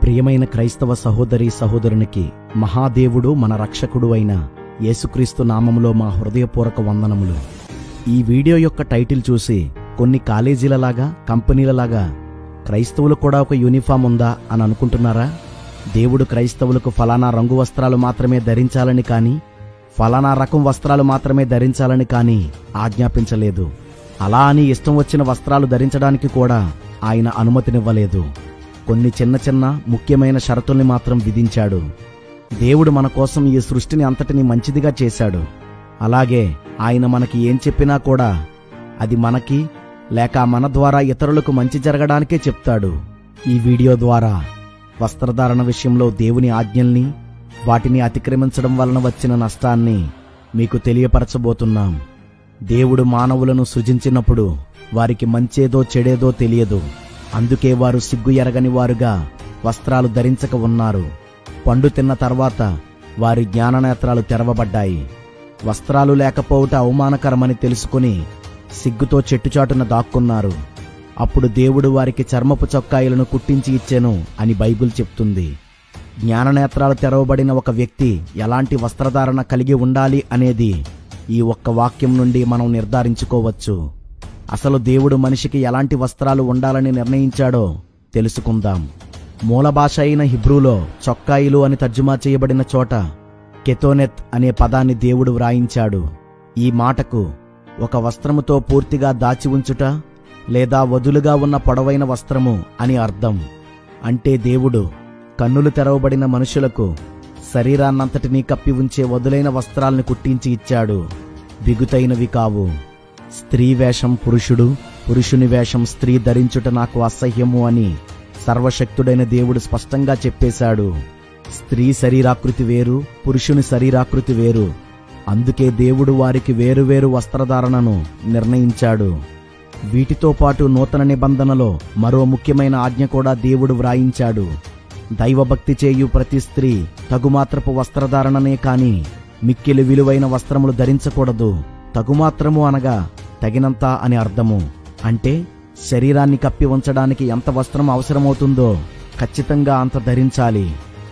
ప్రియమైన క్రైస్తవ సహోదరి సహోదరునికి మహాదేవుడు మన రక్షకుడు అయిన యేసుక్రీస్తు నామములో మా హృదయపూర్వక వందనములు ఈ వీడియో యొక్క టైటిల్ చూసి కొన్ని కాలేజీలలాగా కంపెనీలలాగా క్రైస్తవులు కూడా ఒక యూనిఫామ్ ఉందా అని అనుకుంటున్నారా దేవుడు క్రైస్తవులకు ఫలానా రంగు వస్త్రాలు మాత్రమే ధరించాలని కానీ ఫలానా రకం వస్త్రాలు మాత్రమే ధరించాలని కానీ ఆజ్ఞాపించలేదు అలా అని ఇష్టం వచ్చిన వస్త్రాలు ధరించడానికి కూడా ఆయన అనుమతినివ్వలేదు కొన్ని చిన్న చిన్న ముఖ్యమైన షరతుల్ని మాత్రం విధించాడు దేవుడు మన కోసం ఈ సృష్టిని అంతటిని మంచిదిగా చేశాడు అలాగే ఆయన మనకి ఏం చెప్పినా కూడా అది మనకి లేక మన ద్వారా ఇతరులకు మంచి జరగడానికే చెప్తాడు ఈ వీడియో ద్వారా వస్త్రధారణ విషయంలో దేవుని ఆజ్ఞల్ని వాటిని అతిక్రమించడం వలన వచ్చిన నష్టాన్ని మీకు తెలియపరచబోతున్నాం దేవుడు మానవులను సృజించినప్పుడు వారికి మంచేదో చెడేదో తెలియదు అందుకే వారు సిగ్గు ఎరగని వారుగా వస్త్రాలు ధరించక ఉన్నారు పండు తిన్న తర్వాత వారి జ్ఞాననేత్రాలు తెరవబడ్డాయి వస్త్రాలు లేకపోవట అవమానకరమని తెలుసుకుని సిగ్గుతో చెట్టుచాటున దాక్కున్నారు అప్పుడు దేవుడు వారికి చర్మపు చొక్కాయిలను కుట్టించి ఇచ్చెను అని బైబిల్ చెప్తుంది జ్ఞాననేత్రాలు తెరవబడిన ఒక వ్యక్తి ఎలాంటి వస్త్రధారణ కలిగి ఉండాలి అనేది ఈ ఒక్క వాక్యం నుండి మనం నిర్ధారించుకోవచ్చు అసలు దేవుడు మనిషికి ఎలాంటి వస్త్రాలు ఉండాలని నిర్ణయించాడో తెలుసుకుందాం మూల భాష అయిన హిబ్రూలో చొక్కాయిలు అని తర్జుమా చేయబడిన చోట కెతోనెత్ అనే పదాన్ని దేవుడు వ్రాయించాడు ఈ మాటకు ఒక వస్త్రముతో పూర్తిగా దాచి ఉంచుట లేదా వదులుగా ఉన్న పొడవైన వస్త్రము అని అర్థం అంటే దేవుడు కన్నులు తెరవబడిన మనుషులకు శరీరాన్నంతటినీ కప్పి ఉంచే వదులైన వస్త్రాల్ని కుట్టించి ఇచ్చాడు బిగుతైనవి కావు స్త్రీ వేషం పురుషుడు పురుషుని వేషం స్త్రీ ధరించుట నాకు అసహ్యము అని సర్వశక్తుడైన దేవుడు స్పష్టంగా చెప్పేశాడు స్త్రీ శరీరాకృతి వేరు పురుషుని శరీరాకృతి వేరు అందుకే దేవుడు వారికి వేరువేరు వస్త్రధారణను నిర్ణయించాడు వీటితో పాటు నూతన నిబంధనలో మరో ముఖ్యమైన ఆజ్ఞ కూడా దేవుడు వ్రాయించాడు దైవభక్తి చేయు ప్రతి స్త్రీ తగుమాత్రపు వస్త్రధారణనే కాని మిక్కిలి విలువైన వస్త్రములు ధరించకూడదు తగుమాత్రము అనగా తగినంత అని అర్థము అంటే శరీరాన్ని కప్పి ఉంచడానికి ఎంత వస్త్రం అవసరమవుతుందో ఖచ్చితంగా అంత ధరించాలి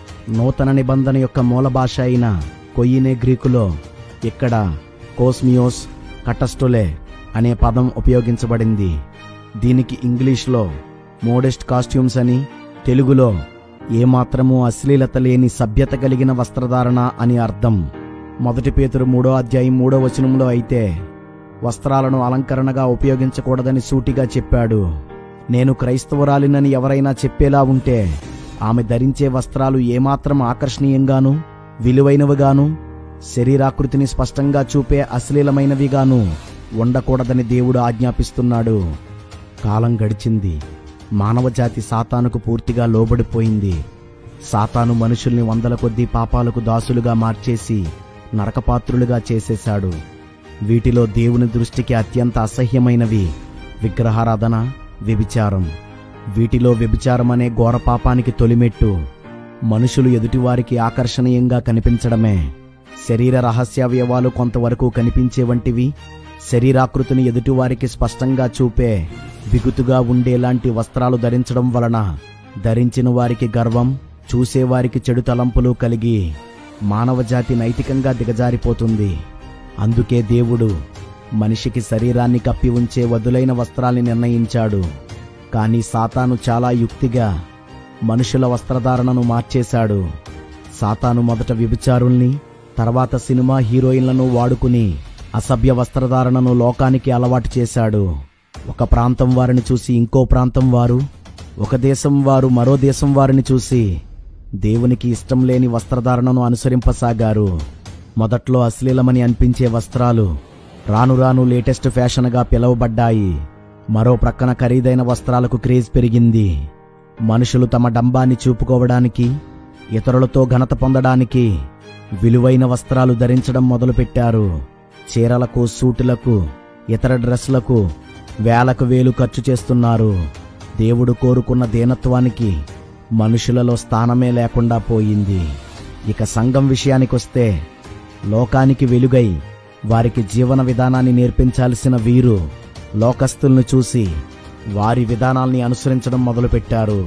నూతన నిబంధన యొక్క మూల భాష అయిన కొయ్యినే గ్రీకులో ఇక్కడ కోస్మియోస్ కటస్టోలే అనే పదం ఉపయోగించబడింది దీనికి ఇంగ్లీష్లో మోడెస్ట్ కాస్ట్యూమ్స్ అని తెలుగులో ఏమాత్రమూ అశ్లీలత లేని సభ్యత కలిగిన వస్త్రధారణ అని అర్థం మొదటి పేతురు మూడో అధ్యాయం మూడో వచనంలో అయితే వస్త్రాలను అలంకరణగా ఉపయోగించకూడదని సూటిగా చెప్పాడు నేను క్రైస్తవురాలినని ఎవరైనా చెప్పేలా ఉంటే ఆమె ధరించే వస్త్రాలు ఏమాత్రం ఆకర్షణీయంగాను విలువైనవిగాను శరీరాకృతిని స్పష్టంగా చూపే అశ్లీలమైనవిగాను ఉండకూడదని దేవుడు ఆజ్ఞాపిస్తున్నాడు కాలం గడిచింది మానవజాతి సాతానుకు పూర్తిగా లోబడిపోయింది సాతాను మనుషుల్ని వందల కొద్దీ పాపాలకు దాసులుగా మార్చేసి నరకపాత్రులుగా చేసేశాడు వీటిలో దేవుని దృష్టికి అత్యంత అసహ్యమైనవి విగ్రహారాధన వ్యభిచారం వీటిలో వ్యభిచారం అనే ఘోర పాపానికి తొలిమెట్టు మనుషులు ఎదుటివారికి ఆకర్షణీయంగా కనిపించడమే శరీర రహస్యావయవాలు కొంతవరకు కనిపించే వంటివి శరీరాకృతిని ఎదుటివారికి స్పష్టంగా చూపే బిగుతుగా ఉండేలాంటి వస్త్రాలు ధరించడం వలన ధరించిన వారికి గర్వం చూసేవారికి చెడు తలంపులు కలిగి మానవజాతి నైతికంగా దిగజారిపోతుంది అందుకే దేవుడు మనిషికి శరీరాన్ని కప్పి ఉంచే వదులైన వస్త్రాల్ని నిర్ణయించాడు కానీ సాతాను చాలా యుక్తిగా మనుషుల వస్త్రధారణను మార్చేశాడు సాతాను మొదట వ్యభిచారుల్ని తర్వాత సినిమా హీరోయిన్లను వాడుకుని అసభ్య వస్త్రధారణను లోకానికి అలవాటు చేశాడు ఒక ప్రాంతం వారిని చూసి ఇంకో ప్రాంతం వారు ఒక దేశం వారు మరో దేశం వారిని చూసి దేవునికి ఇష్టం లేని వస్త్రధారణను అనుసరింపసాగారు మొదట్లో అశ్లీలమని అనిపించే వస్త్రాలు రాను రాను లేటెస్ట్ ఫ్యాషన్గా పిలువబడ్డాయి మరో ప్రక్కన ఖరీదైన వస్త్రాలకు క్రేజ్ పెరిగింది మనుషులు తమ డంబాన్ని చూపుకోవడానికి ఇతరులతో ఘనత పొందడానికి విలువైన వస్త్రాలు ధరించడం మొదలుపెట్టారు చీరలకు సూటులకు ఇతర డ్రెస్లకు వేలకు వేలు ఖర్చు చేస్తున్నారు దేవుడు కోరుకున్న దీనత్వానికి మనుషులలో స్థానమే లేకుండా పోయింది ఇక సంఘం విషయానికొస్తే లోకానికి వెలుగై వారికి జీవన విధానాన్ని నేర్పించాల్సిన వీరు లోకస్తుల్ని చూసి వారి విధానాల్ని అనుసరించడం మొదలుపెట్టారు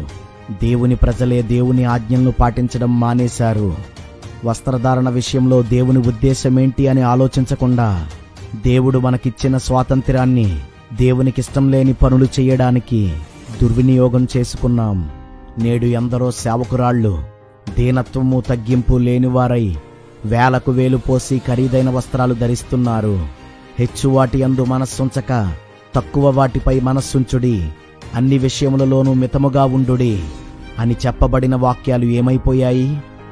దేవుని ప్రజలే దేవుని ఆజ్ఞలను పాటించడం మానేశారు వస్త్రధారణ విషయంలో దేవుని ఉద్దేశమేంటి అని ఆలోచించకుండా దేవుడు మనకిచ్చిన స్వాతంత్ర్యాన్ని దేవునికిష్టం లేని పనులు చేయడానికి దుర్వినియోగం చేసుకున్నాం నేడు ఎందరో సేవకురాళ్ళు దీనత్వము తగ్గింపు లేనివారై వేలకు వేలు పోసి ఖరీదైన వస్త్రాలు ధరిస్తున్నారు హెచ్చు వాటి అందు మనస్సుంచక తక్కువ వాటిపై మనస్సుంచుడి అన్ని విషయములలోనూ మితముగా ఉండుడి అని చెప్పబడిన వాక్యాలు ఏమైపోయాయి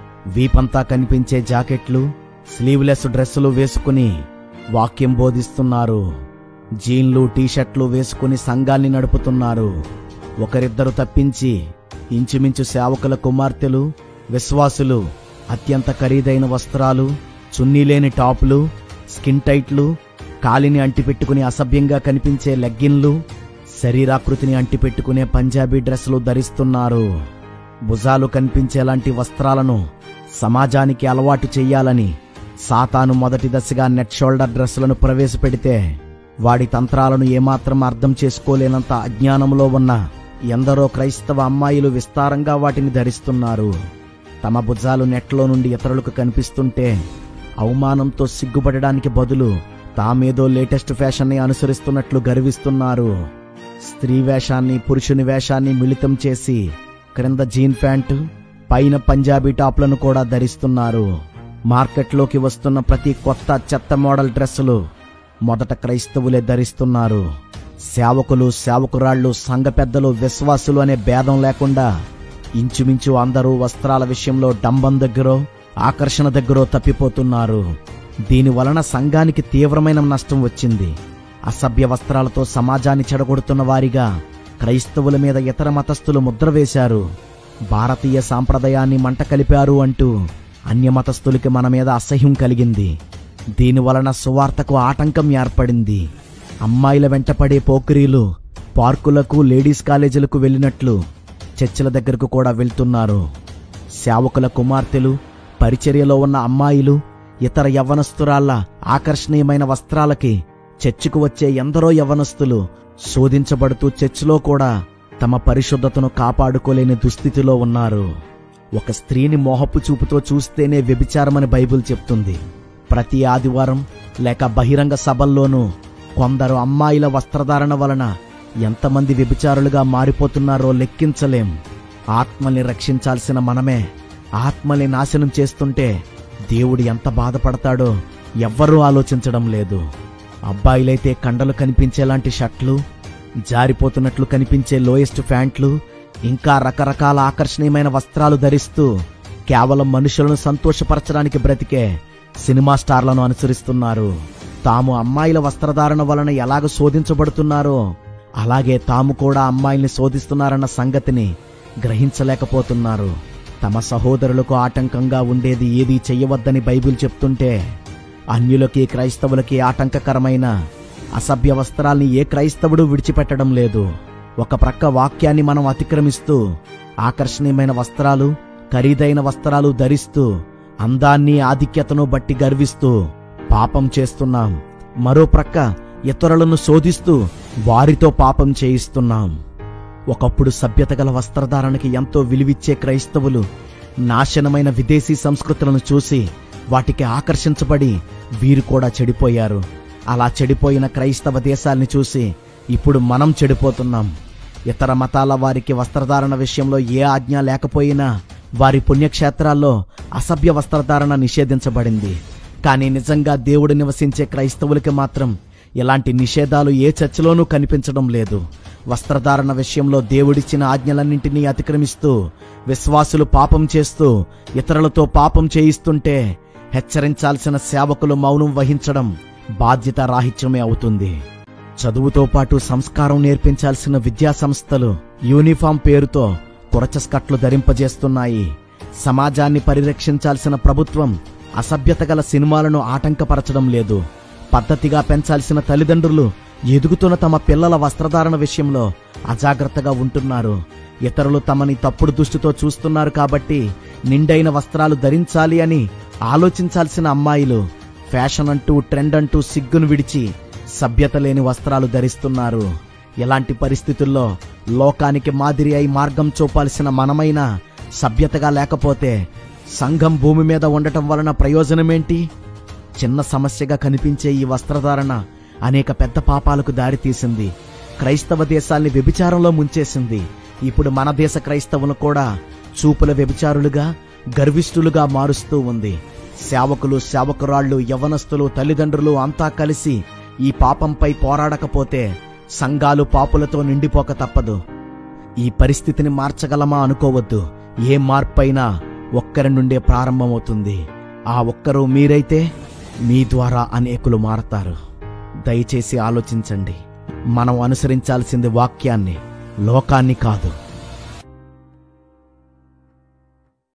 వీపంతా కనిపించే జాకెట్లు స్లీవ్లెస్ డ్రెస్సులు వేసుకుని వాక్యం బోధిస్తున్నారు జీన్లు టీషర్ట్లు వేసుకుని సంఘాల్ని నడుపుతున్నారు ఒకరిద్దరు తప్పించి ఇంచుమించు సేవకుల కుమార్తెలు విశ్వాసులు అత్యంత ఖరీదైన వస్త్రాలు చున్నీ లేని టాపులు స్కిన్ టైట్లు కాలిని అంటిపెట్టుకుని అసభ్యంగా కనిపించే లెగ్గిన్లు శరీరాకృతిని అంటిపెట్టుకునే పంజాబీ డ్రెస్సులు ధరిస్తున్నారు భుజాలు కనిపించేలాంటి వస్త్రాలను సమాజానికి అలవాటు చెయ్యాలని సాతాను మొదటి దశగా నెట్ షోల్డర్ డ్రెస్సులను ప్రవేశపెడితే వాడి తంత్రాలను ఏమాత్రం అర్థం చేసుకోలేనంత అజ్ఞానంలో ఉన్న ఎందరో క్రైస్తవ అమ్మాయిలు విస్తారంగా వాటిని ధరిస్తున్నారు తమ భుజాలు నెట్లో నుండి ఇతరులకు కనిపిస్తుంటే అవమానంతో సిగ్గుపడడానికి బదులు తామేదో లేటెస్ట్ ఫ్యాషన్ని అనుసరిస్తున్నట్లు గర్విస్తున్నారు స్త్రీ వేషాన్ని పురుషుని వేషాన్ని మిళితం చేసి క్రింద జీన్ ప్యాంటు పైన పంజాబీ టాప్లను కూడా ధరిస్తున్నారు మార్కెట్లోకి వస్తున్న ప్రతి కొత్త చెత్త మోడల్ డ్రెస్సులు మొదట క్రైస్తవులే ధరిస్తున్నారు సేవకులు సేవకురాళ్ళు సంఘ పెద్దలు విశ్వాసులు అనే భేదం లేకుండా ఇంచుమించు అందరూ వస్త్రాల విషయంలో డంబం దగ్గరో ఆకర్షణ దగ్గరో తప్పిపోతున్నారు దీని వలన సంఘానికి తీవ్రమైన నష్టం వచ్చింది అసభ్య వస్త్రాలతో సమాజాన్ని చెడగొడుతున్న వారిగా క్రైస్తవుల మీద ఇతర మతస్థులు ముద్ర వేశారు భారతీయ సాంప్రదాయాన్ని మంట కలిపారు అంటూ అన్యమతస్థులకి మన మీద అసహ్యం కలిగింది దీని వలన సువార్తకు ఆటంకం ఏర్పడింది అమ్మాయిల వెంటపడే పోకిరీలు పార్కులకు లేడీస్ కాలేజీలకు వెళ్ళినట్లు చర్చిల దగ్గరకు కూడా వెళ్తున్నారు సేవకుల కుమార్తెలు పరిచర్యలో ఉన్న అమ్మాయిలు ఇతర యవ్వనస్తురాళ్ల ఆకర్షణీయమైన వస్త్రాలకి చర్చికు వచ్చే ఎందరో యవ్వనస్తులు శోధించబడుతూ చర్చిలో కూడా తమ పరిశుద్ధతను కాపాడుకోలేని దుస్థితిలో ఉన్నారు ఒక స్త్రీని మోహపు చూపుతో చూస్తేనే వ్యభిచారమని బైబిల్ చెప్తుంది ప్రతి ఆదివారం లేక బహిరంగ సభల్లోనూ కొందరు అమ్మాయిల వస్త్రధారణ వలన ఎంతమంది వ్యభిచారులుగా మారిపోతున్నారో లెక్కించలేం ఆత్మల్ని రక్షించాల్సిన మనమే ఆత్మల్ని నాశనం చేస్తుంటే దేవుడు ఎంత బాధపడతాడో ఎవ్వరూ ఆలోచించడం లేదు అబ్బాయిలైతే కండలు కనిపించేలాంటి షర్ట్లు జారిపోతున్నట్లు కనిపించే లోయెస్ట్ ప్యాంట్లు ఇంకా రకరకాల ఆకర్షణీయమైన వస్త్రాలు ధరిస్తూ కేవలం మనుషులను సంతోషపరచడానికి బ్రతికే సినిమా స్టార్లను అనుసరిస్తున్నారు తాము అమ్మాయిల వస్త్రధారణ వలన ఎలాగ శోధించబడుతున్నారో అలాగే తాము కూడా అమ్మాయిల్ని శోధిస్తున్నారన్న సంగతిని గ్రహించలేకపోతున్నారు తమ సహోదరులకు ఆటంకంగా ఉండేది ఏదీ చెయ్యవద్దని బైబిల్ చెప్తుంటే అన్యులకి క్రైస్తవులకి ఆటంకకరమైన అసభ్య వస్త్రాల్ని ఏ క్రైస్తవుడు విడిచిపెట్టడం లేదు ఒక ప్రక్క వాక్యాన్ని మనం అతిక్రమిస్తూ ఆకర్షణీయమైన వస్త్రాలు ఖరీదైన వస్త్రాలు ధరిస్తూ అందాన్ని ఆధిక్యతను బట్టి గర్విస్తూ పాపం చేస్తున్నాం మరో ప్రక్క ఇతరులను శోధిస్తూ వారితో పాపం చేయిస్తున్నాం ఒకప్పుడు సభ్యత గల వస్త్రధారణకి ఎంతో విలువిచ్చే క్రైస్తవులు నాశనమైన విదేశీ సంస్కృతులను చూసి వాటికి ఆకర్షించబడి వీరు కూడా చెడిపోయారు అలా చెడిపోయిన క్రైస్తవ దేశాల్ని చూసి ఇప్పుడు మనం చెడిపోతున్నాం ఇతర మతాల వారికి వస్త్రధారణ విషయంలో ఏ ఆజ్ఞ లేకపోయినా వారి పుణ్యక్షేత్రాల్లో అసభ్య వస్త్రధారణ నిషేధించబడింది కానీ నిజంగా దేవుడు నివసించే క్రైస్తవులకి మాత్రం ఇలాంటి నిషేధాలు ఏ చర్చలోనూ కనిపించడం లేదు వస్త్రధారణ విషయంలో దేవుడిచ్చిన ఆజ్ఞలన్నింటినీ అతిక్రమిస్తూ విశ్వాసులు పాపం చేస్తూ ఇతరులతో పాపం చేయిస్తుంటే హెచ్చరించాల్సిన సేవకులు మౌనం వహించడం బాధ్యత రాహిత్యమే అవుతుంది చదువుతో పాటు సంస్కారం నేర్పించాల్సిన విద్యా సంస్థలు యూనిఫామ్ పేరుతో కురచస్కట్లు ధరింపజేస్తున్నాయి సమాజాన్ని పరిరక్షించాల్సిన ప్రభుత్వం అసభ్యత గల సినిమాలను ఆటంకపరచడం లేదు పద్ధతిగా పెంచాల్సిన తల్లిదండ్రులు ఎదుగుతున్న తమ పిల్లల వస్త్రధారణ విషయంలో అజాగ్రత్తగా ఉంటున్నారు ఇతరులు తమని తప్పుడు దృష్టితో చూస్తున్నారు కాబట్టి నిండైన వస్త్రాలు ధరించాలి అని ఆలోచించాల్సిన అమ్మాయిలు ఫ్యాషన్ అంటూ ట్రెండ్ అంటూ సిగ్గును విడిచి సభ్యత లేని వస్త్రాలు ధరిస్తున్నారు ఇలాంటి పరిస్థితుల్లో లోకానికి మాదిరి అయి మార్గం చూపాల్సిన మనమైన సభ్యతగా లేకపోతే సంఘం భూమి మీద ఉండటం వలన ప్రయోజనమేంటి చిన్న సమస్యగా కనిపించే ఈ వస్త్రధారణ అనేక పెద్ద పాపాలకు దారితీసింది క్రైస్తవ దేశాల్ని వ్యభిచారంలో ముంచేసింది ఇప్పుడు మన దేశ క్రైస్తవులు కూడా చూపుల వ్యభిచారులుగా గర్విష్ఠులుగా మారుస్తూ ఉంది సేవకులు సేవకురాళ్ళు యవనస్తులు తల్లిదండ్రులు అంతా కలిసి ఈ పాపంపై పోరాడకపోతే సంఘాలు పాపులతో నిండిపోక తప్పదు ఈ పరిస్థితిని మార్చగలమా అనుకోవద్దు ఏ మార్పైనా ఒక్కరి నుండే ప్రారంభమవుతుంది ఆ ఒక్కరు మీరైతే మీ ద్వారా అనేకులు మారతారు దయచేసి ఆలోచించండి మనం అనుసరించాల్సింది వాక్యాన్ని లోకాన్ని కాదు